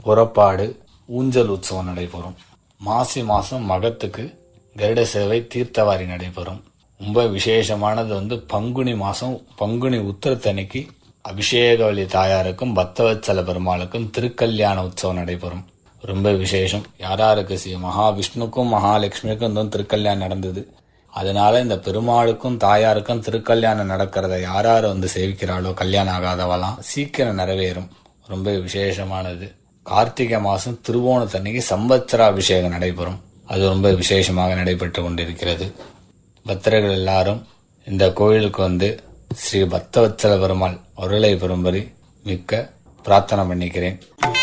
புறப்பாடு ஊஞ்சல் உற்சவம் நடைபெறும் மாசி மாசம் மகத்துக்கு கருட சேவை தீர்த்தவாரி நடைபெறும் ரொம்ப விசேஷமானது வந்து பங்குனி மாசம் பங்குனி உத்திரத்தன்னைக்கு அபிஷேகவல்லி தாயாருக்கும் பக்தவத்சல பெருமாளுக்கும் திருக்கல்யாண உற்சவம் நடைபெறும் ரொம்ப விசேஷம் யாராருக்கு ஸ்ரீ மகாவிஷ்ணுக்கும் மகாலட்சுமிக்கும் தான் திருக்கல்யாணம் நடந்தது அதனால இந்த பெருமாளுக்கும் தாயாருக்கும் திருக்கல்யாணம் நடக்கிறத யாராரு வந்து சேவிக்கிறாளோ கல்யாணம் ஆகாதவெல்லாம் சீக்கிரம் நிறைவேறும் ரொம்ப விசேஷமானது கார்த்திகை மாசம் திருவோணத்தன்னைக்கு சம்பத்சராபிஷேகம் நடைபெறும் அது ரொம்ப விசேஷமாக நடைபெற்று கொண்டிருக்கிறது பக்தர்கள் எல்லாரும் இந்த கோயிலுக்கு வந்து ஸ்ரீ பக்தவத்சல பெருமாள் அருளை பெறும்படி மிக்க பிரார்த்தனை பண்ணிக்கிறேன்